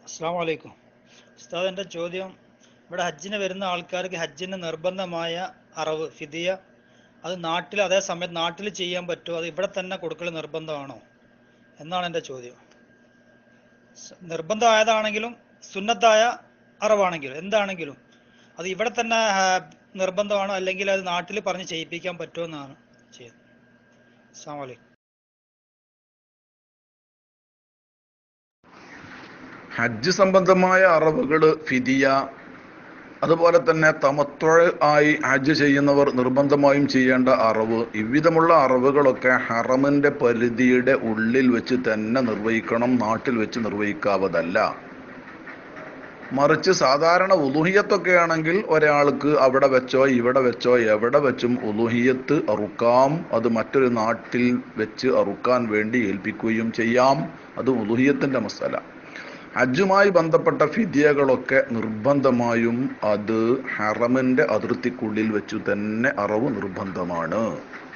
അസ്സാം വലൈക്കും ഉസ്താദ് എൻ്റെ ചോദ്യം ഇവിടെ ഹജ്ജിന് വരുന്ന ആൾക്കാർക്ക് ഹജ്ജിന് നിർബന്ധമായ അറവ് ഫിദിയ അത് നാട്ടിൽ അതേ സമയത്ത് നാട്ടിൽ ചെയ്യാൻ പറ്റുമോ അത് ഇവിടെ തന്നെ കൊടുക്കൽ നിർബന്ധമാണോ എന്നാണ് എൻ്റെ ചോദ്യം സ- നിർബന്ധമായതാണെങ്കിലും സുന്നത്തായ അറവാണെങ്കിലും എന്താണെങ്കിലും അത് ഇവിടെ തന്നെ ആ, നിർബന്ധമാണോ അല്ലെങ്കിൽ അത് നാട്ടിൽ പറഞ്ഞ് ചെയ്യിപ്പിക്കാൻ പറ്റുമോ എന്നാണ് ചെയ്യുന്നത് അസ്സാം വലൈക്കും ഹജ്ജ് സംബന്ധമായ അറിവുകൾ ഫിദിയ അതുപോലെ തന്നെ തമത്വ ആയി ഹജ്ജ് ചെയ്യുന്നവർ നിർബന്ധമായും ചെയ്യേണ്ട അറിവ് ഇவ்விധമുള്ള അറിവുകളൊക്കെ ഹറമിന്റെ പരിധിയുടെ ഉള്ളിൽ വെച്ച് തന്നെ നിർവഹിക്കണം നാട്ടിൽ വെച്ച് നിർവഹിക്കാവതല്ല മറിച്ച് സാധാരണ ഉലുഹിയത്തൊക്കെ ആണെങ്കിൽ ഒരാൾക്ക് അവിടെ വെച്ചോ ഇവിടെ വെച്ചോ എവിടെ വെച്ചും ഉലുഹിയത്ത് അറുക്കാം അത് മറ്റൊരു നാട്ടിൽ വെച്ച് അറുക്കാൻ വേണ്ടി ഏൽപ്പിക്കുകയും ചെയ്യാം അത് ഉലുഹിയത്തിന്റെ മസല ഹജ്ജുമായി ബന്ധപ്പെട്ട ഫിദിയകളൊക്കെ നിർബന്ധമായും അത് ഹറമിന്റെ അതിർത്തിക്കുള്ളിൽ വെച്ചു തന്നെ അറവ് നിർബന്ധമാണ്